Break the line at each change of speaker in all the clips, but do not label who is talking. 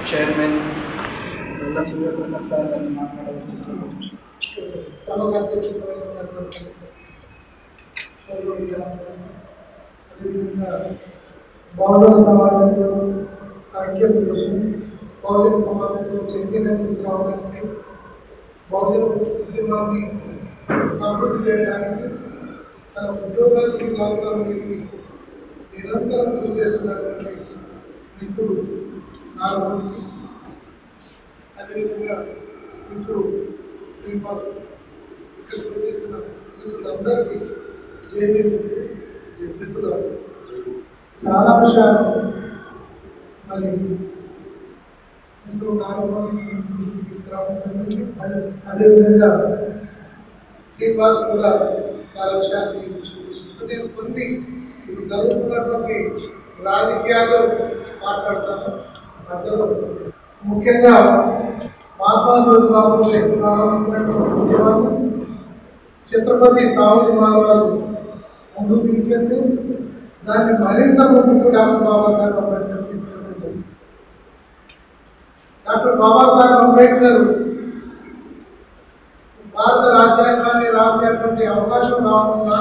Chairman నల్ల Suryaprakash sir గారిని మాట్లాడవచ్చు
తమకు అధ్యక్షత వహించినటువంటి పదవి గారు, అదేవిధంగా బహుజన సమాజంలో ఐక్యత కోసం బహుజన సమాజంలో చైతన్యం తీసుకురావడానికి బహుజన ఉద్యమాన్ని అభివృద్ధి చేయడానికి తన ఉద్యోగానికి లాభాలు చేసి నిరంతరం కృషి చేస్తున్నటువంటి మిత్రుడు నారాయణ అదేవిధంగా ఇప్పుడు శ్రీనివాస్ ఇక్కడ చేసిన మిత్రులందరికీ జేబీ మిత్రులు చాలా విషయాలు మరి మిత్రులు నాగమణి తీసుకురావడం జరిగింది అదే అదేవిధంగా శ్రీనివాస్ కూడా చాలా విషయాలు తీసుకొచ్చారు. నేను కొన్ని ఇప్పుడు జరుగుతున్నటువంటి రాజకీయాలు మాట్లాడతాను అందులో ముఖ్యంగా మహాత్మా జ్యోతిబాబు ప్రారంభించినటువంటి ఉద్యమాన్ని ఛత్రపతి సాహుజీ మహారాజు ముందుకు తీసుకెళ్తే దాన్ని మరింత ముందుకు డాక్టర్ బాబాసాహెబ్ అంబేద్కర్ తీసుకెళ్ళింది డాక్టర్ బాబాసాహెబ్ అంబేద్కర్ భారత రాజ్యాంగాన్ని రాసేటువంటి అవకాశం రాకుండా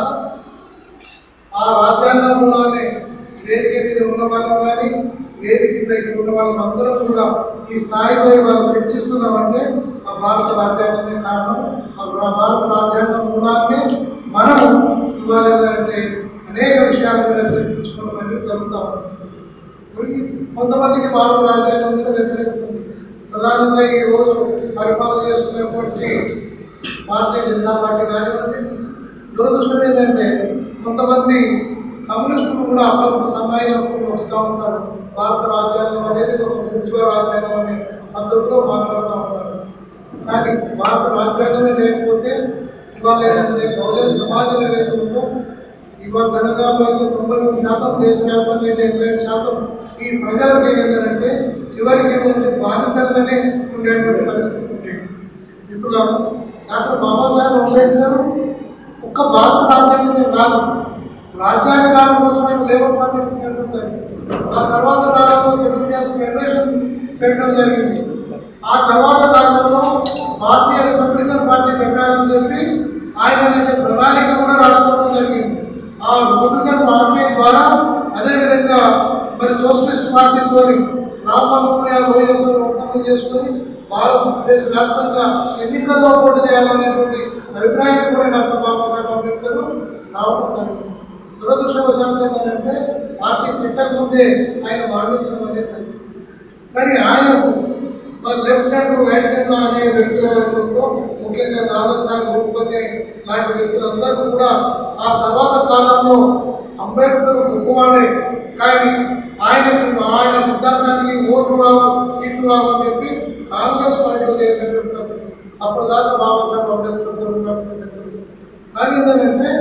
ఆ రాజ్యాంగంలోనే వేదిక మీద ఉన్న వాళ్ళు కానీ వేదిక కింద ఇక్కడ ఉన్న వాళ్ళం అందరం కూడా ఈ స్థాయిలో వాళ్ళు చర్చిస్తున్నామంటే ఆ భారత రాజ్యాంగమే కారణం ఆ భారత రాజ్యాంగం మూలాన్ని మనం ఇవాళ ఏంటంటే అనేక విషయాల మీద చర్చించుకోవడం అనేది జరుగుతూ ఉంది ఇప్పుడు ఈ కొంతమందికి భారత రాజ్యాంగం మీద వ్యతిరేకత ఉంది ప్రధానంగా ఈ రోజు పరిపాలన చేస్తున్నటువంటి భారతీయ జనతా పార్టీ కానివ్వండి దురదృష్టం ఏంటంటే కొంతమంది కమ్యూనిస్టులు కూడా అప్పుడప్పుడు సన్నాయిగా నొక్కుతూ ఉంటారు భారత రాజ్యాంగం అనేది ఒక ఉజ్వల రాజ్యాంగం అనే పద్ధతిలో మాట్లాడుతూ ఉంటారు కానీ భారత రాజ్యాంగమే లేకపోతే ఇవాళ ఏంటంటే బహుజన సమాజం ఏదైతే ఉందో ఇవాళ తెలంగాణలో అయితే తొంభై మూడు శాతం దేశవ్యాప్తంగా అయితే ఎనభై ఐదు శాతం ఈ ప్రజలకు ఏంటంటే చివరికి ఏంటంటే బానిసలుగానే ఉండేటువంటి పరిస్థితి ఉండేది మిత్రులారా డాక్టర్ బాబాసాహెబ్ అంబేద్కర్ ఒక్క భారత రాజ్యాంగమే కాదు రాజ్యాంగ కాలం కోసం ఆయన లేబర్ పార్టీ పెట్టడం జరిగింది ఆ తర్వాత కాలంలో సెవెంటీ ఇయర్స్ ఫెడరేషన్ పెట్టడం జరిగింది ఆ తర్వాత కాలంలో భారతీయ రిపబ్లికన్ పార్టీ పెట్టాలని చెప్పి ఆయన ఏంటంటే ప్రణాళిక కూడా రాసుకోవడం జరిగింది ఆ రిపబ్లికన్ పార్టీ ద్వారా అదేవిధంగా మరి సోషలిస్ట్ పార్టీతో రామ్మోహన్ లోయతో ఒప్పందం చేసుకొని భారతదేశ వ్యాప్తంగా ఎన్నికల్లో పోటీ చేయాలనేటువంటి అభిప్రాయం కూడా డాక్టర్ బాబాసాహెబ్ అంబేద్కర్ రావడం జరిగింది దురదృష్టవశాత్తు ఏంటంటే పార్టీ పెట్టకముందే ఆయన మరణించడం అనేది జరిగింది కానీ ఆయనకు మరి లెఫ్ట్ హ్యాండ్ రైట్ హ్యాండ్ అనే వ్యక్తులు ఎవరైతే ఉందో ముఖ్యంగా దాదాసాహెబ్ భూపతి లాంటి వ్యక్తులందరూ కూడా ఆ తర్వాత కాలంలో అంబేద్కర్ గొప్పవాడే కానీ ఆయనకు ఆయన సిద్ధాంతానికి ఓట్లు రావు సీట్లు రావు అని చెప్పి కాంగ్రెస్ పార్టీలో చేరినటువంటి పరిస్థితి అప్పుడు దాకా బాబాసాహెబ్ అంబేద్కర్ గారు ఉన్నటువంటి వ్యక్తులు. కానీ ఏంటంటే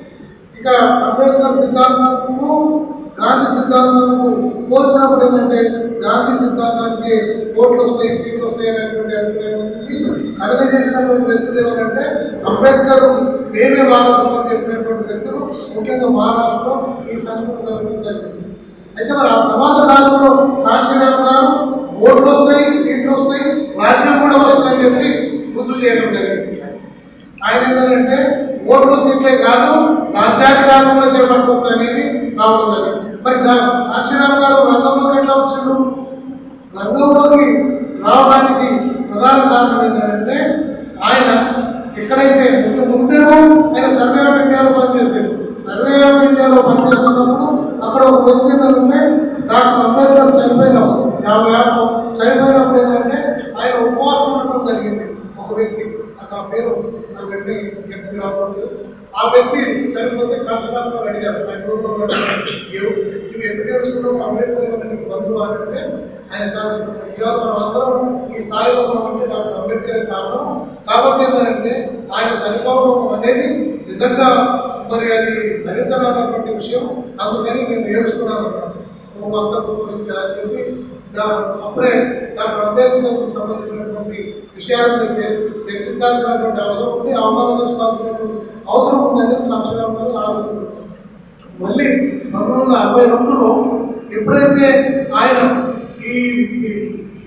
ఇక అంబేద్కర్ సిద్ధాంతంకు గాంధీ సిద్ధాంతంకు పోల్చినప్పుడు ఏంటంటే గాంధీ సిద్ధాంతానికి ఓట్లు వస్తాయి సీట్లు వస్తాయి అనేటువంటి అభిప్రాయం కలగజేసినటువంటి వ్యక్తులు ఎవరంటే అంబేద్కర్ మేమే వారసులని చెప్పినటువంటి వ్యక్తులు ముఖ్యంగా మహారాష్ట్రలో ఈ సంఘటన జరగడం జరిగింది అయితే మరి ఆ తర్వాత కాలంలో కాంచీరామ్ గారు ఓట్లు వస్తాయి సీట్లు వస్తాయి రాజ్యం కూడా వస్తుందని చెప్పి రుజువు చేయడం జరిగింది ఆయన ఏంటంటే ఓట్లు సీట్లే కాదు రాజ్యాధికారం కూడా చేపట్టవచ్చు అనేది రావడం జరిగింది మరి డా- కాంచీరామ్ గారు రంగంలోకి ఎట్లా వచ్చాడు రంగంలోకి రావడానికి ప్రధాన కారణం ఏంటంటే ఆయన ఎక్కడైతే ముఖ్య ముందేమో ఆయన సర్వే ఆఫ్ ఇండియాలో పనిచేసేది సర్వే ఆఫ్ ఇండియాలో పనిచేస్తున్నప్పుడు అక్కడ ఒక వ్యక్తి ఏంటంటే డాక్టర్ అంబేద్కర్ చనిపోయినప్పుడు యాభై ఆరు చనిపోయినప్పుడు ఏంటంటే ఆయన ఉపవాసం ఉండటం జరిగింది ఒక వ్యక్తి నాకు ఆ పేరు నా వెంటనే జ్ఞప్తికి రావడం లేదు ఆ వ్యక్తి చనిపోతే కాంచడానికి అడిగారు ఆయన రూపంలో నువ్వు ఎందుకు ఏడుస్తున్నావు అంబేద్కర్ ఏమన్నా నీకు బంధువు అని అంటే ఆయన కాదు ఇవాళ మనం అందరం ఈ స్థాయిలో ఉన్నామంటే డాక్టర్ అంబేద్కర్ కారణం కాబట్టి ఏంటంటే ఆయన చనిపోవడం అనేది నిజంగా మరి అది భరించడానికి విషయం అందుకని నేను ఏడుస్తున్నాను అన్నాడు. ఒక అంత గొప్ప వ్యక్తి అని చెప్పి డా- అప్పుడే డాక్టర్ అంబేద్కర్కు సంబంధించినటువంటి విషయాలను చే- చర్చించాల్సినటువంటి అవసరం ఉంది అవగాహన చేసుకోవాల్సినటువంటి అవసరం ఉందని లక్ష్మీరావు గారు ఆలోచించారు మళ్ళీ పంతొమ్మిది వందల అరవై రెండులో ఎప్పుడైతే ఆయన ఈ ఈ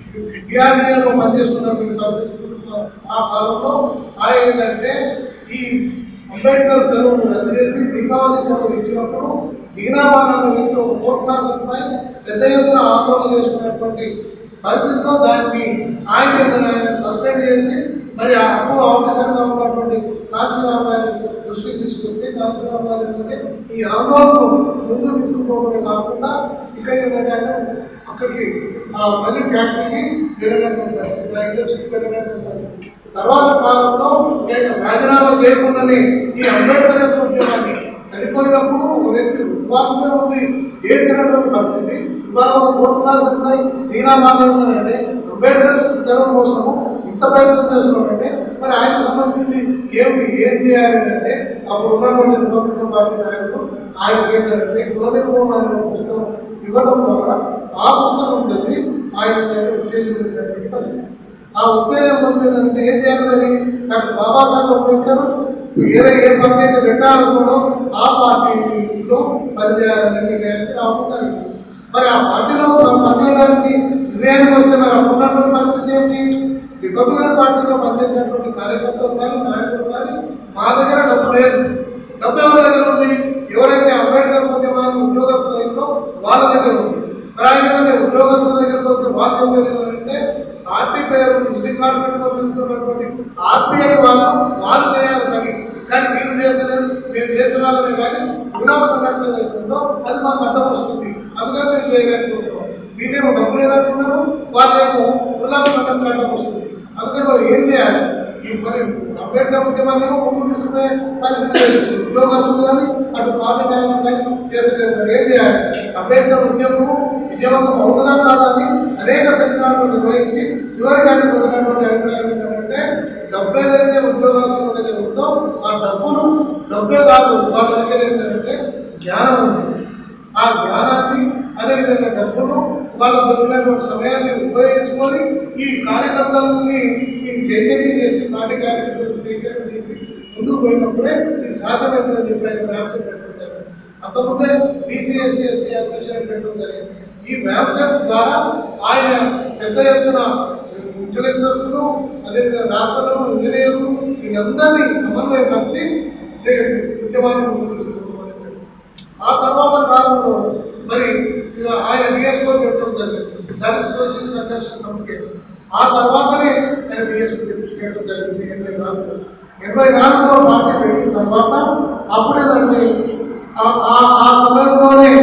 డిఆర్డిఏలో పనిచేస్తున్నటువంటి పరిస్థితి ఆ కాలంలో ఆయన ఏంటంటే ఈ అంబేద్కర్ సెలవును రద్దు చేసి దీపావళి సెలవు ఇచ్చినప్పుడు దీనాబాన్ అనే వ్యక్తి ఒక కోర్టు నాశనపై పెద్ద ఎత్తున ఆందోళన చేసుకున్నటువంటి పరిస్థితిలో దాన్ని ఆయన ఏదైనా ఆయన సస్పెండ్ చేసి మరి ఆ అప్పుడు ఆఫీసర్గా ఉన్నటువంటి కాంచీరావు గారి దృష్టికి తీసుకొస్తే కాంచీరావు గారు ఏంటంటే ఈ ఆందోళనను ముందు తీసుకుపోవడమే కాకుండా ఇక ఏంటంటే ఆయన అక్కడికి ఆ మళ్ళీ ఫ్యాక్టరీకి వెళ్ళినటువంటి పరిస్థితి ఆ ఇండస్ట్రీకి వెళ్ళినటువంటి పరిస్థితి తర్వాత కాలంలో ఆయన రాజీనామా చేయకుండానే ఈ అంబేద్కర్ యొక్క ఉద్యమాన్ని చనిపోయినప్పుడు ఒక వ్యక్తి ఉపవాసమే ఉండి ఏడ్చినటువంటి పరిస్థితి ఇవాళ ఒక ఫోర్త్ క్లాస్ ఉన్నాయి దీనామాన్యం ఉందంటే అంబేద్కర్ సెలవు కోసము ఇంత ప్రయత్నం చేస్తున్నాడంటే మరి ఆయన సంబంధించింది ఏమిటి ఏం చేయాలి అంటే అప్పుడు ఉన్నటువంటి రిపబ్లికన్ పార్టీ నాయకులు ఆయనకి ఏంటంటే కులనిర్మూలన అనే ఒక పుస్తకం ఇవ్వడం ద్వారా ఆ పుస్తకం చదివి ఆయన ఉత్తేజం పొందినటువంటి పరిస్థితి ఆ ఉత్తేజం పొందిందంటే ఏం చేయాలి మరి డాక్టర్ బాబాసాహెబ్ అంబేద్కర్ ఏదో ఏ పార్టీ అయితే పెట్టాలనుకోవడం ఆ పార్టీలో పనిచేయాలని నిర్ణయానికి రావడం మరి ఆ పార్టీలో పనిచేయడానికి నిర్ణయానికి వస్తే మరి అప్పుడు ఉన్నటువంటి పరిస్థితి ఏంటి రిపబ్లికన్ పార్టీలో పనిచేసినటువంటి కార్యకర్తలు కానీ నాయకులు కానీ మా దగ్గర డబ్బు లేదు డబ్బు ఎవరి దగ్గర ఉంది ఎవరైతే అంబేద్కర్ ఉద్యమాన్ని ఉద్యోగస్తులు అయిందో వాళ్ళ దగ్గర ఉంది మరి ఆయన ఏంటంటే ఉద్యోగస్తుల దగ్గరకు వస్తే వాళ్ళు చెప్పేది ఏంటంటే పార్టీ పేరు విజిటింగ్ కార్డు పెట్టుకొని తిరుగుతున్నటువంటి ఆర్బీఐ వాళ్ళు వాళ్ళు చేయాలి పని కానీ మీరు చేస్తలేదు మీరు చేసిన వాళ్ళని కానీ గులాబ్ కండక్ట్ అవుతుందో అది మాకు అడ్డం వస్తుంది అందుకని మేము చేయలేకపోతున్నాం మీరేమో డబ్బు లేదంటున్నారు వాళ్ళేమో గులాబ్ కండక్ట్ అడ్డం వస్తుంది అందుకని మరి ఏం చేయాలి ఈ మరి అంబేద్కర్ ఉద్యమాన్ని ముందు తీసుకునే పరిస్థితి లేదు ఉద్యోగస్తులు కానీ అటు పార్టీ నాయకులు కానీ చేసలేదు మరి ఏం చేయాలి అంబేద్కర్ ఉద్యమము విజయవంతం అవుతుందా కాదా అని అనేక సెమినార్లు నిర్వహించి చివరికి ఆయన పొందినటువంటి అభిప్రాయం ఏంటంటే డబ్బు ఏదైతే ఉద్యోగస్తుల దగ్గర ఉందో ఆ డబ్బును డబ్బే కాదు వాళ్ళ దగ్గర ఏంటంటే జ్ఞానం ఉంది ఆ జ్ఞానాన్ని అదేవిధంగా డబ్బును వాళ్ళ దొరికినటువంటి సమయాన్ని ఉపయోగించుకొని ఈ కార్యకర్తలని ఈ చైతన్యం చేసి పార్టీ కార్యకర్తలు చైతన్యం చేసి ముందుకు పోయినప్పుడే ఇది సాధ్యమవుతుందని చెప్పి ఆయన వ్యాప్సెట్ పెట్టడం జరిగింది అంతకుముందే బీసీఎస్సీ ఎస్టీ అసోసియేషన్ పెట్టడం జరిగింది ఈ వ్యాప్సెట్ ద్వారా ఆయన పెద్ద ఎత్తున ఇంటలెక్చువల్స్ను అదేవిధంగా డాక్టర్లు ఇంజనీర్లు వీళ్ళందరినీ సమన్వయపరిచి దే- ఉద్యమాన్ని ముందుకు తీసుకుపోవడం జరిగింది. ఆ తర్వాత కాలంలో మరి ఇక ఆయన బిఎస్కో పెట్టడం జరిగింది దళిత సోషల్ సంఘర్షణ సమితి ఆ తర్వాతనే ఆయన బిఎస్కో చేయడం జరిగింది ఎనభై నాలుగులో ఎనభై నాలుగులో పార్టీ పెట్టిన తర్వాత అప్పుడే దాన్ని ఆ- ఆ- ఆ సమయంలోనే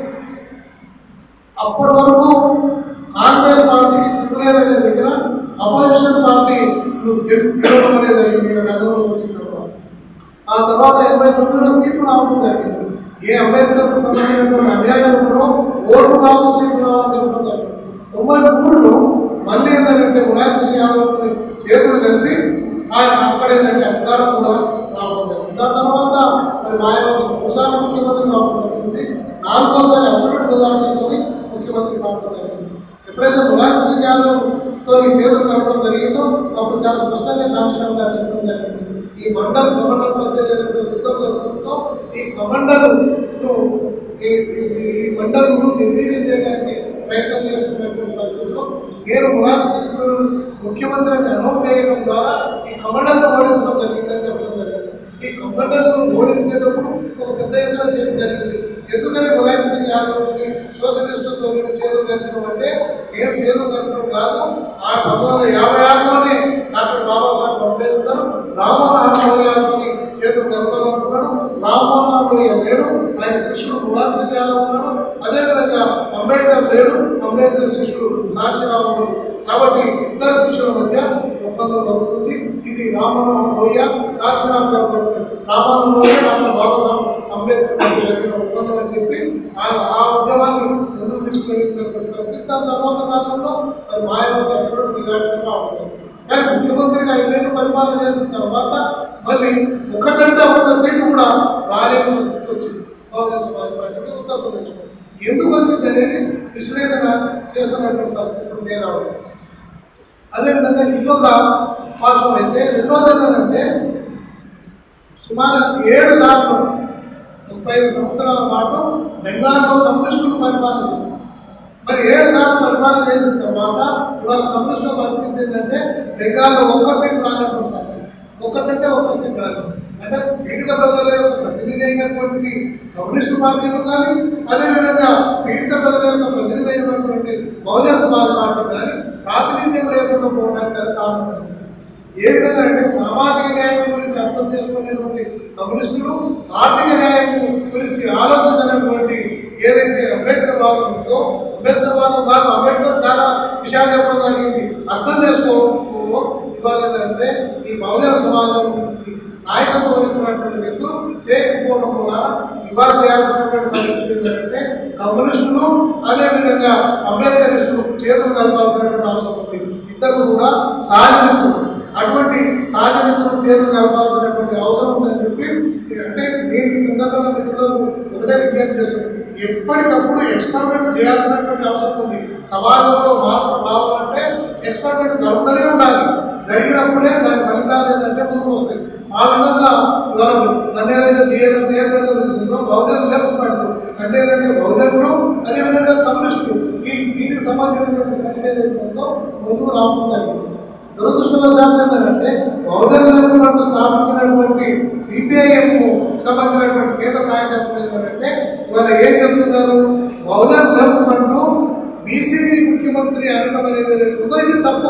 అప్పటి వరకు కాంగ్రెస్ పార్టీకి తిరుగులేదనే దగ్గర అపోజిషన్ పార్టీ గెలవడం అనేది జరిగింది ఈయన నగరంలో వచ్చిన తర్వాత ఆ తర్వాత ఎనభై తొమ్మిదిలో సీట్లు రావడం జరిగింది ఏ అంబేద్కర్ సంబంధించినటువంటి అన్యాయం ఉన్నారో ఓటు రావు సీట్లు రావని చెప్పడం జరిగింది తొంభై మూడులో మళ్ళీ ఏంటంటే ములాయం సింగ్ యాదవ్ చేతులు కలిపి ఆయన అక్కడ ఏంటంటే అధికారం కూడా రావడం జరిగింది దాని తర్వాత మరి మాయావతి ఒకసారి ముఖ్యమంత్రి కావడం జరిగింది నాలుగోసారి అఫిడవిట్ మెజార్టీతోని ముఖ్యమంత్రి కావడం జరిగింది ఎప్పుడైతే ములాయం సింగ్ యాదవ్ తోని చేతులు కలపడం జరిగిందో అప్పుడు చాలా స్పష్టంగా కాన్స్టిట్యూషన్ గారు చెప్పడం జరిగింది ఈ మండల్ కమండల్ మధ్య జరిగిన యుద్ధం జరుగుతుందో ఈ కమండల్ ఈ ఈ- ఈ మండలను నిర్వీర్యం చేయడానికి ప్రయత్నం చేస్తున్నటువంటి పరిస్థితుల్లో నేను ములాయం సింగ్ ముఖ్యమంత్రిని అనౌన్స్ చేయడం ద్వారా ఈ కమండల్ని ఓడించడం జరిగిందని చెప్పడం జరిగింది ఈ కమండల్ను ఓడించేటప్పుడు ఒక పెద్ద ఎత్తున చేయడం జరిగింది ఎందుకని ములాయం సింగ్ యాదవ్ని సోషలిస్టులతో నేను చేతులు కలిపడం అంటే నేను చేతులు కలపడం కాదు ఆ పంతొమ్మిది వందల యాభై ఆరులోనే డాక్టర్ బాబాసాహెబ్ అంబేద్కర్ రామోహన్ గారిని చేతులు కలపాలనుకున్నాడు రామోహన్ లోయ లేడు ఆయన శిష్యుడు ములాయం సింగ్ యాదవ్ ఉన్నాడు అదేవిధంగా అంబేద్కర్ లేడు అంబేద్కర్ శిష్యుడు కాశీరావు ఉన్నాడు కాబట్టి ఇద్దరు శిష్యుల మధ్య ఒప్పందం జరుగుతుంది ఇది రామమోహన్ లోయ కాశీరావు గారు జరిగిన రామమోహన్ లోయ డాక్టర్ బాబాసాహెబ్ అంబేద్కర్ మధ్య జరిగిన ఒప్పందం అని చెప్పి ఆ ఆ ఉద్యమాన్ని ముందుకు తీసుకెళ్తున్నటువంటి పరిస్థితి దాని తర్వాత కాలంలో మరి మాయావతి అప్పుడు దిగాడుగా ఉంటుంది కానీ ముఖ్యమంత్రిగా ఐదేళ్ళు పరిపాలన చేసిన తర్వాత మళ్ళీ ఒకటంటే ఒక్క సీటు కూడా రాలేని పరిస్థితి వచ్చింది బహుజన సమాజ్ పార్టీకి ఉత్తరప్రదేశ్లో ఎందుకు వచ్చింది అనేది విశ్లేషణ చేస్తున్నటువంటి పరిస్థితి ఇప్పుడు మేధావులు అదేవిధంగా ఇంకొక పార్శ్వం అయితే రెండోది ఏంటంటే సుమారు ఏడు శాతం ముప్పై ఐదు సంవత్సరాల పాటు బెంగాల్లో కమ్యూనిస్టులు పరిపాలన చేశారు మరి ఏడు శాతం పరిపాలన పరిపాలన చేసిన తర్వాత ఇవాళ కమ్యూనిస్టుల పరిస్థితి ఏంటంటే బెంగాల్లో ఒక్క సీట్ రానటువంటి పరిస్థితి ఒక్కటంటే ఒక్క సీట్ రాదు అంటే పీడిత ప్రజల యొక్క ప్రతినిధి అయినటువంటి కమ్యూనిస్టు పార్టీలు కానీ అదేవిధంగా పీడిత ప్రజల యొక్క ప్రతినిధి అయినటువంటి బహుజన సమాజ్ పార్టీ కానీ ప్రాతినిధ్యం లేకుండా పోవడానికి గల కారణం ఏంటి? ఏ విధంగా అంటే సామాజిక న్యాయం గురించి అర్థం చేసుకునేటువంటి కమ్యూనిస్టులు ఆర్థిక న్యాయం గురించి ఆలోచించినటువంటి ఏదైతే అంబేద్కర్ వాదం ఉందో అంబేద్కర్ వాదం కాదు అంబేద్కర్ చాలా విషయాలు చెప్పడం జరిగింది అర్థం చేసుకోవడంలో ఇవాళ ఏంటంటే ఈ బహుజన సమాజం నుంచి నాయకత్వం వహిస్తున్నటువంటి వ్యక్తులు చేయకపోవడం వల్ల ఇవాళ చేయాల్సినటువంటి పరిస్థితి ఏంటంటే కమ్యూనిస్టులు అదేవిధంగా అంబేద్కరిస్టులు చేతులు కలపాల్సినటువంటి అవసరం ఉంది ఇద్దరు కూడా సాధితులు అటువంటి సాధితులు చేతులు కలపాల్సినటువంటి అవసరం ఉందని చెప్పి అంటే నేను ఈ సందర్భంలో మిత్రులకు ఒకటే విజ్ఞప్తి చేస్తున్నాను ఎప్పటికప్పుడు ఎక్స్పెరిమెంట్ చేయాల్సినటువంటి అవసరం ఉంది సమాజంలో మార్పు రావాలంటే ఎక్స్పెరిమెంట్ జరుగుతూనే ఉండాలి జరిగినప్పుడే దాని ఫలితాలు ఏంటంటే ముందుకు వస్తాయి ఆ విధంగా ఇవాళ నన్ను ఏదైతే బిఎస్ఎస్ ఏర్పడుతుందో బహుజనులు లేకపోవడం అంటే ఏంటంటే బహుజనులు అదేవిధంగా కమ్యూనిస్టులు ఈ దీనికి సంబంధించినటువంటి సంఖ్య ఏదైతే ఉందో ముందుకు రాకుండా దురదృష్టవశాత్తు ఏంటంటే బహుజనులకు స్థాపించినటువంటి సిపిఐఎం సంబంధించినటువంటి కేంద్ర నాయకత్వం ఏంటంటే ఇవాళ ఏం చెప్తున్నారు బహుజన్ డెవలప్మెంట్ బీసీని ముఖ్యమంత్రి అనడం అనేది ఏదైతే ఉందో ఇది తప్పు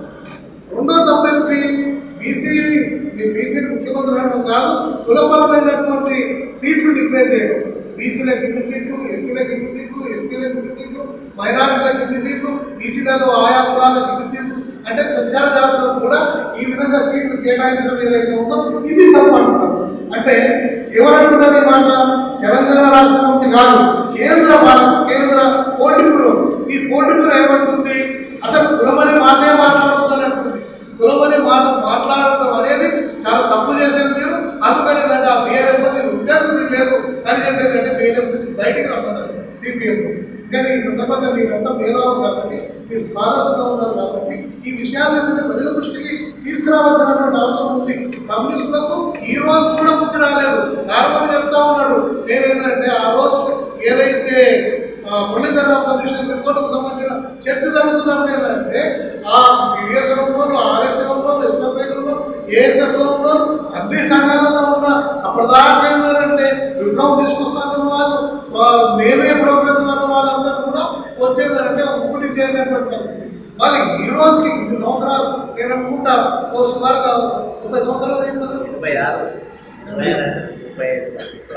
రెండో తప్పు ఏమిటి బీసీని మీ బీసీని ముఖ్యమంత్రి అనడం కాదు కులపరమైనటువంటి సీట్లు డిక్లేర్ చేయడం బీసీలకు ఇన్ని సీట్లు ఎస్సీలకు ఇన్ని సీట్లు ఎస్టీలకు ఇన్ని సీట్లు మైనార్టీలకు ఇన్ని సీట్లు బీసీలలో ఆయా కులాలకు ఇన్ని సీట్లు అంటే సంచార జాతులకు కూడా ఈ విధంగా సీట్లు కేటాయించడం ఏదైతే ఉందో ఇది తప్పు అంటున్నారు అంటే ఎవరంటున్నారు ఈ మాట తెలంగాణ రాష్ట్ర కమిటీ కాదు కేంద్ర భారత కేంద్ర పోటీ బ్యూరో ఈ పోటీ బ్యూరో ఏమంటుంది అసలు కులమనే మాటే మాట్లాడవద్దని అంటుంది కులమనే మాట మాట్లాడటం అనేది చాలా తప్పు చేసేది మీరు అందుకని ఏంటంటే ఆ బిఎల్ఎఫ్లో మీరు ఉండేది మీరు లేదు అని చెప్పేది అంటే బిఎల్ఎఫ్ నుంచి బయటికి రమ్మన్నారు సిపిఎం ఎందుకంటే ఈ సందర్భంగా మీరంతా మేధావులు కాబట్టి మీరు స్కాలర్స్గా ఉన్నారు కాబట్టి ఈ విషయాన్ని ఏంటంటే ప్రజల దృష్టికి తీసుకురావాల్సినటువంటి అవసరం ఉంది కమ్యూనిస్టులకు ఈ రోజు కూడా బుద్ధి రాలేదు నార్మల్ చెప్తా ఉన్నాడు నేనేంటంటే ఆ రోజు ఏదైతే ఆ మురళీధర కమిషన్ రిపోర్టుకు సంబంధించిన చర్చ జరుగుతున్నప్పుడు ఏంటంటే ఆ పిడిఎస్లో ఉన్నారు ఆర్ఎస్లో ఉన్నారు ఎస్ఎఫ్ఐలో ఉన్నారు ఏఎస్ఎఫ్లో ఉన్నారు అన్ని సంఘాలలో ఉన్న అప్పటిదాకా ఏంటంటే విప్లవం తీసుకొస్తున్న వాళ్ళు వా- మేమే ప్రోగ్రెస్ అన్న వాళ్ళందరూ కూడా వచ్చేదంటే ఒక్కటి చేరినటువంటి పరిస్థితి వాళ్ళు ఈ రోజుకి ఇన్ని సంవత్సరాలు నేను అనుకుంటా ఓ సుమారుగా ముప్పై సంవత్సరాలు ఏంటది
ముప్పై ఆరు ముప్పై రెండు ముప్పై ఐదు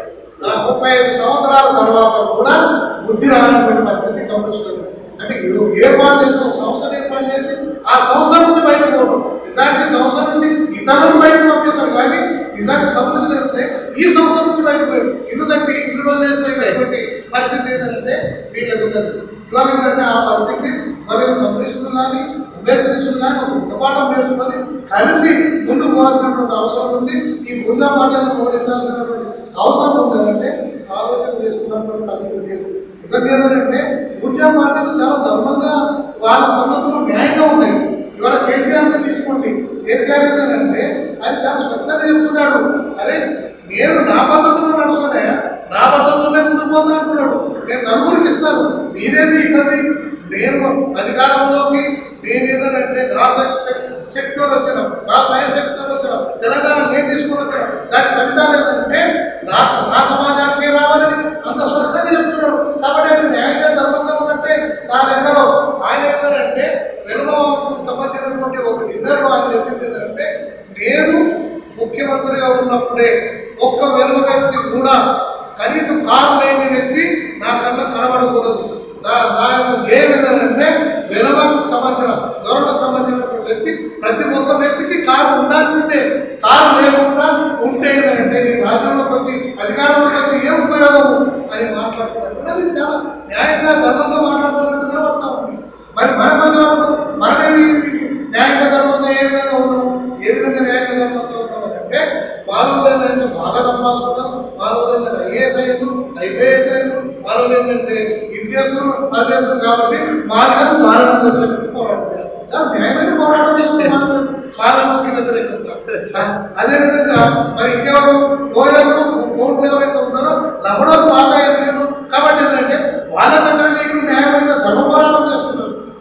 ఆ ముప్పై ఐదు సంవత్సరాల తర్వాత కూడా బుద్ధి రానటువంటి పరిస్థితి కమ్యూనిస్టులు అంటే ఏ- ఏర్పాటు చేసి ఒక సంస్థను ఏర్పాటు చేసి ఆ సంస్థ నుంచి బయటకు పోవడం నిజానికి ఈ సంస్థ నుంచి ఇతరులను బయటకు పంపిస్తారు కానీ నిజానికి కమ్యూనిస్టులు ఏంటంటే ఈ సంస్థ నుంచి బయటకు పోయారు ఇల్లు కట్టి ఇల్లు రోజు చేసినటువంటి పరిస్థితి ఏంటంటే వీళ్ళకి ఉన్నది ఇవాళ ఏంటంటే ఆ పరిస్థితి మరి కమ్యూనిస్టులు కానీ అంబేద్కరిస్టులు కానీ ఒక గుణపాఠం నేర్చుకొని కలిసి ముందుకు పోవాల్సినటువంటి అవసరం ఉంది ఈ బృందా పాటలను ఓడించాల్సినటువంటి అవసరం ఉందంటే ఆలోచన చేస్తున్నటువంటి పరిస్థితి లేదు నిజంగా ఏంటంటే ఊర్జా పార్టీలు చాలా ధర్మంగా వాళ్ళ పద్ధతులు న్యాయంగా ఉన్నాయి ఇవాళ కేసీఆర్ని తీసుకోండి కేసీఆర్ ఏంటంటే అది చాలా స్పష్టంగా చెప్తున్నాడు అరే నేను నా పద్ధతిలో నడుస్తానే నా పద్ధతిలోనే ముందుకు పోతా అంటున్నాడు నేను నలుగురికి ఇస్తాను మీదేంది ఇబ్బంది నేను అధికారంలోకి నేను ఏదంటే నా సెక్టర్ వచ్చిన నా సైన్స్ సెక్టర్ వచ్చిన తెలంగాణ నేను తీసుకుని వచ్చిన దాని ఫలితాలు ఏంటంటే నా నా సమాజానికే రావాలని అంత స్పష్టంగా చెప్తున్నాడు కాబట్టి ఆయన న్యాయంగా ధర్మంగా ఉన్నట్టే నా లెక్కలో ఆయన ఏంటంటే వెలుగు సంబంధించినటువంటి ఒక డిన్నర్లో ఆయన చెప్పింది ఏంటంటే నేను ముఖ్యమంత్రిగా ఉన్నప్పుడే ఒక్క వెలుగు వ్యక్తి కూడా కనీసం కారు లేని వ్యక్తి నా కళ్ళ కనబడకూడదు నా నా యొక్క ధ్యేయం ఏంటంటే వెలుగుకు సంబంధించిన దొరలకు సంబంధించినటువంటి వ్యక్తి ప్రతి ఒక్క వ్యక్తికి కారు ఉండాల్సిందే కారు లేకుండా ఉంటే ఏంటంటే నేను రాజ్యంలోకి వచ్చి అధికారంలోకి వచ్చి ఏం ఉపయోగము అని మాట్లాడుతున్నట్టు అది చాలా న్యాయంగా ధర్మంగా మాట్లాడుతున్నట్టు కనబడతా ఉంది మరి మన మధ్య వరకు మనమేమి న్యాయంగా ధర్మంగా ఏ విధంగా ఉన్నాము ఏ విధంగా న్యాయంగా ధర్మంగా ఉన్నామని అంటే వాళ్ళు లేదంటే బాగా సంపాదిస్తున్నారు వాళ్ళు లేదంటే ఐఏఎస్ అయ్యారు ఐపీఎస్ అయ్యారు వాళ్ళు లేదంటే ఇది చేస్తున్నారు అది చేస్తున్నారు కాబట్టి మాది కాదు భారత వ్యతిరేకంగా పోరాటం చేయాలి. చాలా న్యాయమైన పోరాటం చేస్తున్నారు భారతకి వ్యతిరేకంగా అదేవిధంగా మరి ఇంకెవరు కోయలు కోర్టులు ఎవరైతే ఉన్నారో లబడోలు బాగా ఎదిగారు కాబట్టి ఏంటంటే వాళ్ళ వ్యతిరేకంగా న్యాయమైన ధర్మ పోరాటం చేస్తున్నారు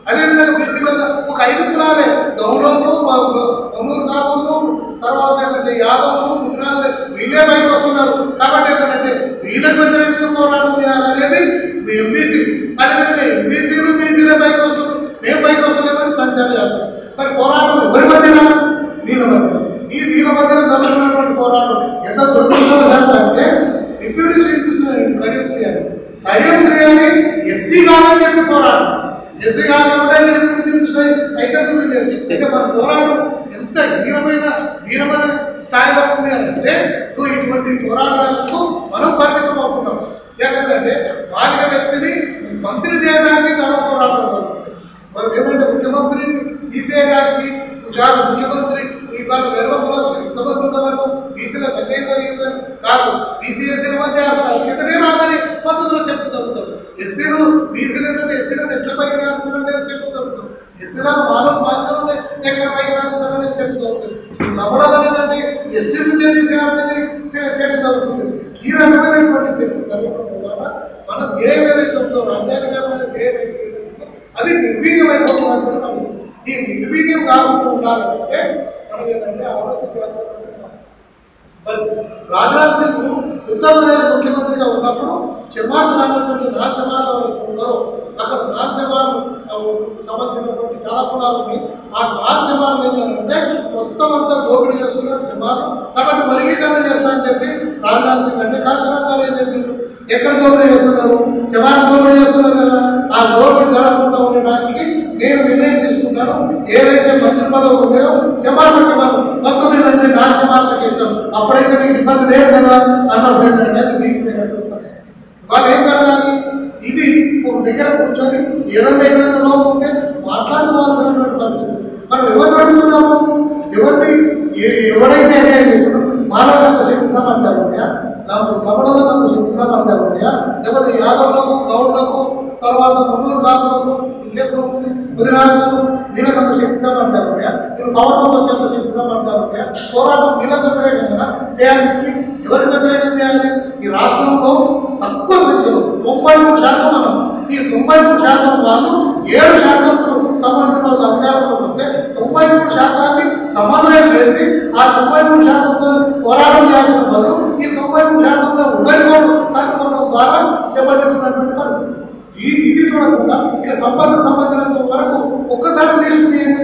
ప్రచారం చేస్తారు మరి పోరాటం ఎవరి మధ్యన వీళ్ళ మధ్యన ఈ వీళ్ళ మధ్యన జరుగుతున్నటువంటి పోరాటం ఎంత దురదృష్టవశాత్తు అంటే deputy chief minister Kadiyam Srihari Kadiyam Srihari SC కాదని చెప్పి పోరాటం ఎస్సీ కాదు కాబట్టి ఆయన డిప్యూటీ చీఫ్ మినిస్టర్ అయితే లేదు అంటే మన పోరాటం ఎంత హీనమైన హీనమైన స్థాయిలో ఉంది అని అంటే నువ్వు ఇటువంటి పోరాటాలకు మనం పరిమితం అవుతున్నాం ఎందుకంటే బాలిక వ్యక్తిని మంత్రి చేయడానికి ధర్మ పోరాటం జరుగుతుంది. మరి ఏదంటే ముఖ్యమంత్రిని తీసేయడానికి కాదు ముఖ్యమంత్రి ఈ వాళ్ళ వెలువ కోసం ఇంతమంది ఉన్నవారు బీసీలో అన్యాయం జరిగిందని కాదు బీసీ ఎస్సీల మధ్య అసలు ఐక్యతనే రాదని పద్ధతిలో చర్చ జరుగుతుంది ఎస్సీలు బీసీలు ఏంటంటే ఎస్సీలను ఎట్ల పైకి రానిస్తారనే చర్చ జరుగుతుంది ఎస్సీలను మానవ బాధ్యతలు ఎక్కడ పైకి రానిస్తారనే చర్చ జరుగుతుంది నమ్మడం అనేదంటే ఎస్టీ నుంచే తీసేయాలనేది చ- చర్చ జరుగుతుంది ఈ రకమైనటువంటి చర్చ జరగడం ద్వారా మనం ఏమైతే ఉందో రాజ్యాంగకరమైన ఏమైతే ఉందో అది నిర్వీర్యమైపోతున్నటువంటి పరిస్థితి ఈ నిర్వీర్యం కాకుండా ఉండాలంటే మనం ఏంటంటే ఆలోచన చేయాల్సినటువంటి పరిస్థితి రాజ్నాథ్ సింగ్ ఉత్తరప్రదేశ్ ముఖ్యమంత్రిగా ఉన్నప్పుడు చెమాన్ అనేటువంటి నాన్ చెమాన్ ఎవరైతే ఉన్నారో అక్కడ నాన్ చెమాన్ సంబంధించినటువంటి చాలా కులాలు ఉన్నాయి ఆ నాన్ చెమాన్ ఏంటంటే మొత్తం అంతా దోపిడీ చేస్తున్నారు చెమాన్ కాబట్టి వర్గీకరణ చేస్తానని చెప్పి రాజ్నాథ్ సింగ్ అంటే కాల్చడానికి ఏం చెప్పిండు ఎక్కడ దోపిడీ చేస్తున్నారు చెమాన్ దోపిడీ చేస్తున్నారు కదా ఆ దోపిడీ జరగకుండా ఉండడానికి నేను నిర్ణయం తీసుకుంటాను ఏదైతే మంత్రి పదవులు ఉన్నాయో చెమాన్లకు ఇవ్వను మొత్తం మీద అన్ని నా చెమాన్లకు ఇస్తాం అప్పుడైతే మీకు ఇబ్బంది లేదు కదా అన్నప్పుడు ఏంటంటే అది మీకు పోయినటువంటి పరిస్థితి వాళ్ళు ఏం జరగాలి ఇది ఒక దగ్గర కూర్చొని ఏదైనా ఎక్కడైనా లోపం ఉంటే మాట్లాడుకోవాల్సినటువంటి పరిస్థితి మనం ఎవరిని అడుగుతున్నాము ఎవరిని ఏ- ఎవరైతే అన్యాయం చేస్తున్నాం మానవులకు అంత శక్తి సామర్థ్యాలు ఉన్నాయా నాకు నమ్మడంలో అంత శక్తి సామర్థ్యాలు ఉన్నాయా లేకపోతే యాదవులకు గౌడ్లకు తర్వాత మున్నూరు కాకులకు ఇంకెప్పుడు ఉంది ముదిరాజులకు వీళ్ళకి అంత శక్తి సామర్థ్యాలు ఉన్నాయా వీళ్ళు పవర్లోకి వచ్చేంత శక్తి సామర్థ్యాలు ఉన్నాయా పోరాటం వీళ్ళకి వ్యతిరేకంగా చేయాల్సింది ఎవరికి వ్యతిరేకం చేయాలి ఈ రాష్ట్రంలో తక్కువ సంఖ్యలో తొంభై మూడు శాతం మనం ఈ తొంభై మూడు శాతం వాళ్ళు ఏడు శాతం సంబంధించిన వాళ్ళు అధికారంలోకి వస్తే తొంభై మూడు శాతాన్ని సమన్వయం చేసి ఆ తొంభై మూడు శాతంతో పోరాటం చేయాల్సిన బదులు ఈ తొంభై మూడు శాతంలో ఒకరికోవడం కనుక్కోవడం ద్వారా దెబ్బతిన్నటువంటి పరిస్థితి ఈ ఇది చూడకుండా ఇక సంపదకు సంబంధించినంత వరకు ఒక్కసారి లిస్ట్ తీయండి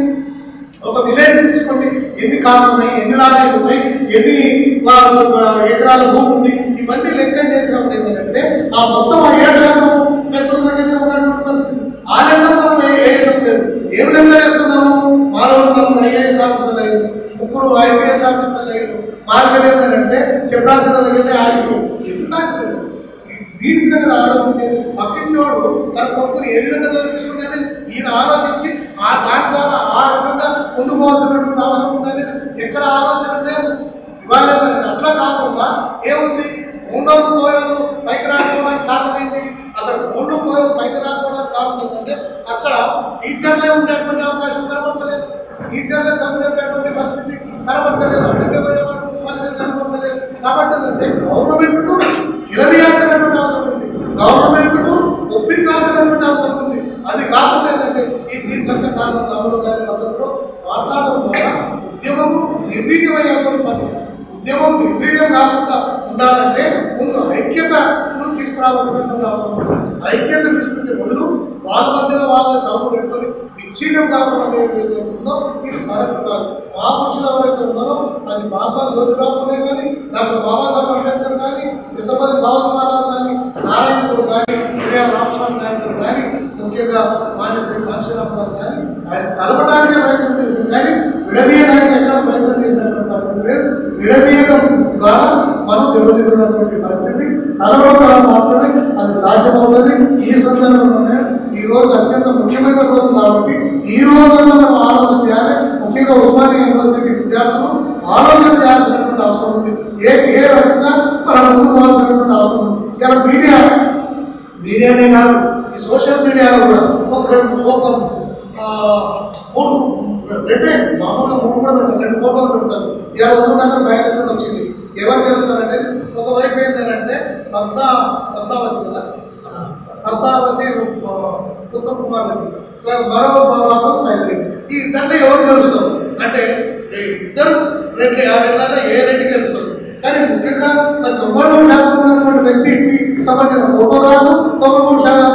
ఒక విలేజ్ తీసుకోండి ఎన్ని కార్లు ఉన్నాయి ఎన్ని లారీలు ఉన్నాయి ఎన్ని ఆ, ఆ, ఎకరాల భూమి ఉంది ఇవన్నీ లెక్క చేసినప్పుడు ఏంటంటే ఆ మొత్తం ఆ ఏడు శాతం వ్యక్తుల దగ్గర ఉన్నటువంటి పరిస్థితి ఆ లెక్కలు మనం ఏ- వేయడం లేదు ఏం లెక్క వేస్తున్నాము మాలో నలుగురు ఐఏఎస్ ఆఫీసర్లు అయ్యారు ముగ్గురు ఐపీఎస్ ఆఫీసర్లు అయ్యారు మార్గం ఏంటంటే చెప్పాల్సిన దగ్గర ఆగిపోయి ఎందుకు ఆగిపోయారు దీని విధంగా ఆలోచించే పక్కింటోడు తన కొడుకుని ఏ విధంగా చదివిస్తుందని ఈయన ఆలోచించి ఆ దాని ద్వారా ఆ రకంగా ముందుకు పోవాల్సినటువంటి అవసరం ఉందని ఎక్కడ ఆలోచన లేదు ఇవాళ ఏంటంటే అట్లా కాకుండా ఏముంది మూడోది పోయాలు పైకి రాకపోవడానికి కారణమైంది అక్కడ మూడు పోయాలు పైకి రాకపోవడానికి కారణం ఏంటంటే అక్కడ టీచర్లే ఉండేటువంటి అవకాశం కనబడతలేదు టీచర్లే చదివేటటువంటి పరిస్థితి కనబడతలేదు అడ్డుగా పోయేటువంటి పరిస్థితి కనబడతలేదు కాబట్టి ఏంటంటే గవర్నమెంట్ నిలదీయాల్సినటువంటి అవసరం ఉంది గవర్నమెంట్ ఒప్పించాల్సినటువంటి అవసరం ఉంది అది కాకుండా ఏంటంటే ఈ దీనికంత కారణం రాముడు గారి పద్ధతిలో మాట్లాడడం ద్వారా ఉద్యమము నిర్వీర్యమయ్యేటువంటి పరిస్థితి ఉద్యమం నిర్వీర్యం కాకుండా ఉండాలంటే ముందు ఐక్యతను తీసుకురావాల్సినటువంటి అవసరం ఉంది ఐక్యత తీసుకుంటే మొదలు వాళ్ళ మధ్యలో వాళ్ళ తమ్ము పెట్టుకొని విచ్ఛిన్నం కాకుండా అనేది ఏదైతే ఉందో ఇది కరెక్ట్ కాదు మా పురుషులు ఎవరైతే ఉన్నారో అది బాబా జ్యోతిరావునే కానీ డాక్టర్ బాబాసాహెబ్ అంబేద్కర్ కానీ చిత్రపతి సావకుమారావు కానీ నారాయణుడు కానీ ప్రియా రామస్వామి నాయకుడు కానీ ముఖ్యంగా మానసి కాశీరామ్ గారు కానీ ఆయన కలపడానికి ప్రయత్నం చేసింది కానీ విడదీయడానికి ఎక్కడ ప్రయత్నం చేసినటువంటి పరిస్థితి లేదు విడదీయడం ద్వారా మనం దెబ్బతిన్నటువంటి పరిస్థితి కలవడం ద్వారా మాత్రమే అది సాధ్యమవుతుంది ఈ సందర్భంలోనే ఈ రోజు అత్యంత ముఖ్యమైన రోజు కాబట్టి ఈ రోజున మనం ఆలోచన చేయాలి ముఖ్యంగా ఉస్మానియా యూనివర్సిటీ విద్యార్థులు ఆలోచన చేయాల్సినటువంటి అవసరం ఉంది ఏ ఏ రకంగా మనం ముందుకు పోవాల్సినటువంటి అవసరం ఉంది ఇలా మీడియా మీడియానే కాదు ఈ సోషల్ మీడియాలో కూడా ఒక రెండు ఒక ఆ, మూడు రెండే మామూలుగా మూడు కూడా పెడతారు రెండు ఫోటోలు పెడతారు ఇలా ఉన్నదాకా బయట వచ్చింది ఎవరు గెలుస్తారు ఒకవైపు ఏంటంటే పద్మా పద్మావతి కదా పద్మావతి ఆ, ఉత్తమ్ కుమార్ రెడ్డి మరో పక్కన సాయి రెడ్డి ఈ ఇద్దరిలో ఎవరు గెలుస్తారు అంటే ఈ ఇద్దరు రెడ్డి ఆ రెడ్లలో ఏ రెడ్డి గెలుస్తారు కానీ ముఖ్యంగా మరి తొంభై మూడు శాతం ఉన్నటువంటి వ్యక్తికి సంబంధించిన ఫోటో రాదు తొంభై మూడు శాతం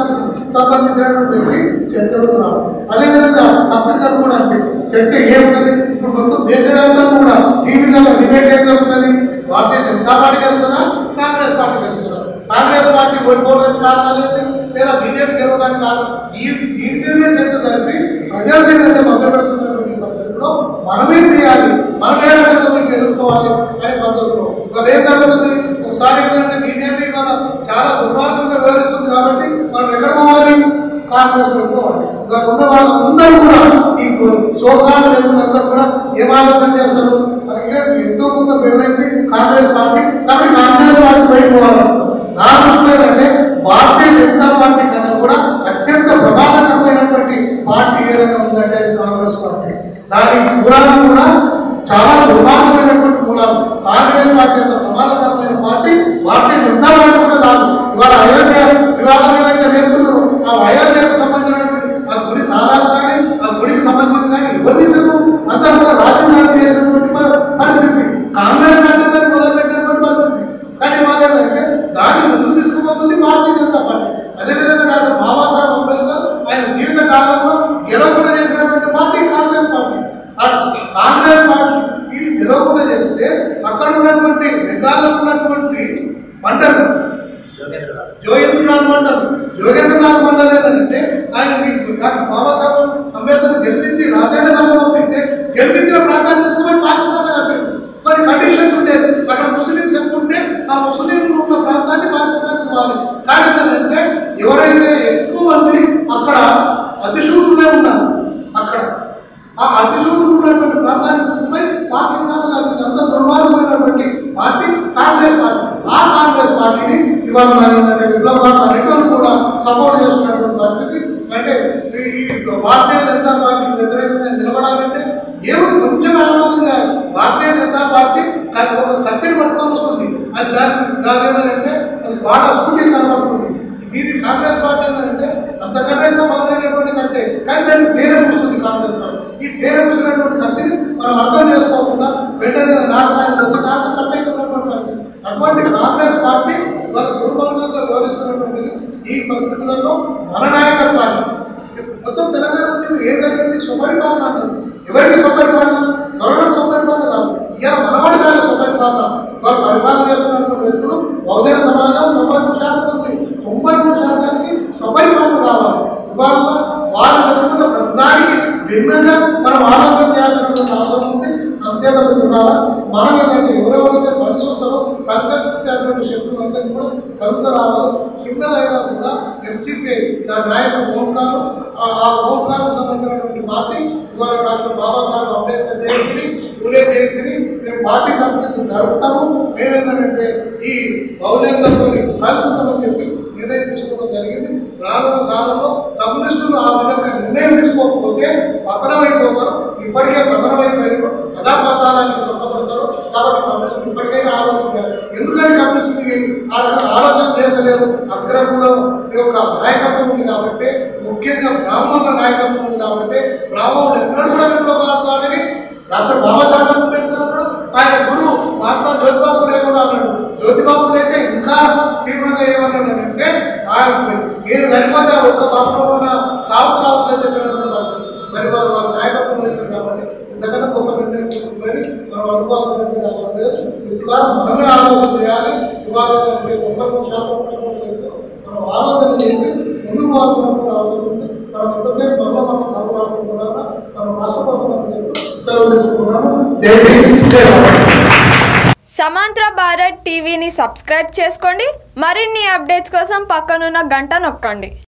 సంబంధించినటువంటి వ్యక్తి చర్చలకు రావడం అదేవిధంగా అంబేద్కర్ కూడా అంతే చర్చ ఏముంటది ఇప్పుడు మొత్తం దేశవ్యాప్తంగా కూడా టీవీలలో డిబేట్ ఏం జరుగుతుంది భారతీయ జనతా పార్టీ గెలుస్తుందా కాంగ్రెస్ పార్టీ గెలుస్తుందా కాంగ్రెస్ పార్టీ ఓడిపోవడానికి కారణాలు ఏంటి లేదా బీజేపీ గెలవడానికి కారణం ఈ దీని మీదే చర్చ జరిపి ప్రజలు ఏదైతే మొదలు పెడుతున్నటువంటి పరిస్థితుల్లో మనమేం చేయాలి మనం ఏ రకంగా వీటిని ఎదుర్కోవాలి అనే పద్ధతిలో ఇవాళ ఏం జరుగుతుంది ఒకసారి ఏంటంటే బీజేపీ మన చాలా దుర్మార్గంగా వ్యవహరిస్తుంది కాబట్టి మనం ఎక్కడ పోవాలి కాంగ్రెస్ పెట్టుకోవాలి ఇవాళ ఉన్న వాళ్ళందరూ కూడా ఈ సోకాలు లేకుండా అందరూ కూడా ఏం ఆలోచన చేస్తారు అలాగే ఎంతో కొంత బెటర్ అయింది కాంగ్రెస్ పార్టీ కాబట్టి కాంగ్రెస్ పార్టీ బయట పోవాలనుకుంటారు నా దృష్టిలో ఏంటంటే భారతీయ జనతా పార్టీ కన్నా కూడా అత్యంత ప్రమాదకరమైనటువంటి పార్టీ ఏదైనా ఉందంటే అది కాంగ్రెస్ పార్టీ దాని మూలాలు కూడా చాలా దుర్మార్గమైనటువంటి మూలాలు కాంగ్రెస్ పార్టీ అంత ప్రమాదకరమైన పార్టీ భారతీయ జనతా పార్టీ కూడా కాదు ఇవాళ అయోధ్య వివాదం ఏదైతే నేర్పుతున్నారో ఆ అయోధ్యకు సంబంధించినటువంటి ఆ గుడి తాళాలు కానీ ఆ గుడికి సంబంధించిన కానీ ఎవరు తీసారు అంతా కూడా రాజీవ్ గాంధీ చేసినటువంటి ప- పరిస్థితి కాంగ్రెస్ పార్టీ దాన్ని మొదలుపెట్టినటువంటి పరిస్థితి కానీ మాది ఏంటంటే దాన్ని ముందుకు తీసుకుపోతుంది భారతీయ జనతా పార్టీ అదేవిధంగా డాక్టర్ బాబాసాహెబ్ అంబేద్కర్ ఆయన జీవిత కాలంలో గెలవకుండా చేసినటువంటి పార్టీ కాంగ్రెస్ పార్టీ ఆ కాంగ్రెస్ పార్టీ ఈ గెలవకుండా చేస్తే అక్కడ ఉన్నటువంటి బెంగాల్లో ఉన్నటువంటి మండలి
జోగేంద్రరావు
జోగేంద్రనాథ్ మండల్ జోగేంద్రనాథ్ మండల్ ఏంటంటే ఆయన మీకు డాక్టర్ బాబాసాహెబ్ అంబేద్కర్ గెలిపించి రాజ్యాంగ సభ పంపిస్తే గెలిపించిన ప్రాంతాన్ని తీసుకుపోయి పాకిస్తాన్ కలిపారు మరి కండిషన్స్ ఉండేది అక్కడ ముస్లింస్ ఎక్కువ ఉంటే ఆ ముస్లింలు ఉన్న ప్రాంతాన్ని పాకిస్తాన్ ఇవ్వాలి కానీ ఏంటంటే ఎవరైతే ఎక్కువ మంది అక్కడ అతిశూరులే ఉన్నారు అక్కడ ఆ అతిశూరులు ఉన్నటువంటి ప్రాంతాన్ని తీసుకుపోయి పాకిస్తాన్ కలిపి అంత దుర్మార్గమైనటువంటి పార్టీ కాంగ్రెస్ పార్టీ ఆ కాంగ్రెస్ పార్టీని ఇవాళ మరి ఏంటంటే విప్లవకారులు అనేటువంటి కూడా సపోర్ట్ చేస్తున్నటువంటి పరిస్థితి అంటే ఈ- ఈ భారతీయ జనతా పార్టీకి వ్యతిరేకంగా నిలబడాలంటే ఏముంది కొంచెం ఆలోచన చేయాలి. భారతీయ జనతా పార్టీ క- ఒక కత్తిని పట్టుకొని వస్తుంది అది దాని దాని ఏంటంటే అది బాగా స్కూటీ కనబడుతుంది దీని కాంగ్రెస్ పార్టీ ఏంటంటే అంతకన్నా ఎక్కువ మొదలైనటువంటి కత్తే కానీ దాన్ని తేనె పూస్తుంది కాంగ్రెస్ పార్టీ ఈ తేనె పూసినటువంటి కత్తిని మనం అర్థం చేసుకోకుండా వెంటనే నాటకాన్ని ఒక నాట కట్టేస్తున్నటువంటి పరిస్థితి అటువంటి కాంగ్రెస్ పార్టీ వాళ్ళ దుర్మార్గంగా వ్యవహరిస్తున్నటువంటిది ఈ పరిస్థితులలో మన నాయకత్వాన్ని మొత్తం తెలంగాణ ఉద్యమం ఏం జరిగింది సుపరిపాలన అన్నారు ఎవరికి సుపరిపాలన త్వరగా సుపరిపాలన కాదు ఇవాళ మనవాడి కాదు సుపరిపాలన వాళ్ళు పరిపాలన చేస్తున్నటువంటి వ్యక్తులు బహుజన సమాజం తొంభై మూడు శాతం ఉంది తొంభై మూడు శాతానికి సుపరిపాలన కావాలి ఇవాళ వాళ్ళు జరుగుతున్న ప్రధానికి భిన్నంగా మనం ఆలోచన చేయాల్సినటువంటి అవసరం ఉంది అంతేత ఉండాలా మనం ఏంటంటే ఎవరెవరైతే కలిసి వస్తారో కలిసి వచ్చేటువంటి శక్తులు అందరినీ కూడా కలుపుతూ రావాలి చిన్నదైనా కూడా ఎంసీపీ దాని నాయకుడు ఓంకారు ఆ ఆ ఓంకారం సంబంధించినటువంటి పార్టీ ఇవాళ డాక్టర్ బాబాసాహెబ్ అంబేద్కర్ జయంతిని పూలే జయంతిని మేము పార్టీ తరపున జరుపుతాము మేమేంటంటే ఈ బహుజనులతో కలుసుకుంటామని చెప్పి నిర్ణయం తీసుకోవడం జరిగింది రానున్న కాలంలో కమ్యూనిస్టులు ఆ విధంగా నిర్ణయం తీసుకోకపోతే పతనమైపోతారు ఇప్పటికే పతనమైపోయారు అధాపాతాలానికి తొక్కబడతారు కాబట్టి కమ్యూనిస్టులు ఇప్పటికైనా ఆలోచించారు ఎందుకని కమ్యూనిస్టులు ఆ రకంగా ఆలోచన చేస్తలేరు అగ్రకులం యొక్క నాయకత్వం ఉంది కాబట్టి ముఖ్యంగా బ్రాహ్మణుల నాయకత్వం ఉంది కాబట్టి బ్రాహ్మణుడు ఎన్నడూ కూడా విప్లవకారుతాడని డాక్టర్ బాబాసాహెబ్ అంబేద్కర్ అన్నాడు ఆయన గురువు మహాత్మా జ్యోతిబాబు ఫులే కూడా అన్నాడు జ్యోతిబాబు ఫులే అయితే ఇంకా తీవ్రంగా ఏమన్నాడు అంటే ఆయన మీరు సరిపోతే ఆ ఒక్క పాపంలో ఉన్న చావు రావద్దని చెప్పినటువంటి మరి వారు వాళ్ళ నాయకత్వం చేశారు కాబట్టి ఇంతకన్నా గొప్ప నిర్ణయం తీసుకుంటుంది మనం అనుకోవాల్సినటువంటి అవసరం లేదు ఇట్లా మనమే ఆలోచన చేయాలి ఇవాళ ఏంటంటే తొంభై మూడు శాతం ఉన్నటువంటి వ్యక్తులు మనం ఆలోచన చేసి ముందుకు పోవాల్సినటువంటి అవసరం ఉంది మనం ఎంతసేపు మనలో మనం తప్పు రాకుండా మనం నష్టపోతున్నామని చెప్పి సెలవు తీసుకుంటున్నాము జై భీమ్, జై భారత్
సమాంతర భారత్ టీవీని సబ్స్క్రైబ్ చేసుకోండి మరిన్ని అప్డేట్స్ కోసం పక్కనున్న గంట నొక్కండి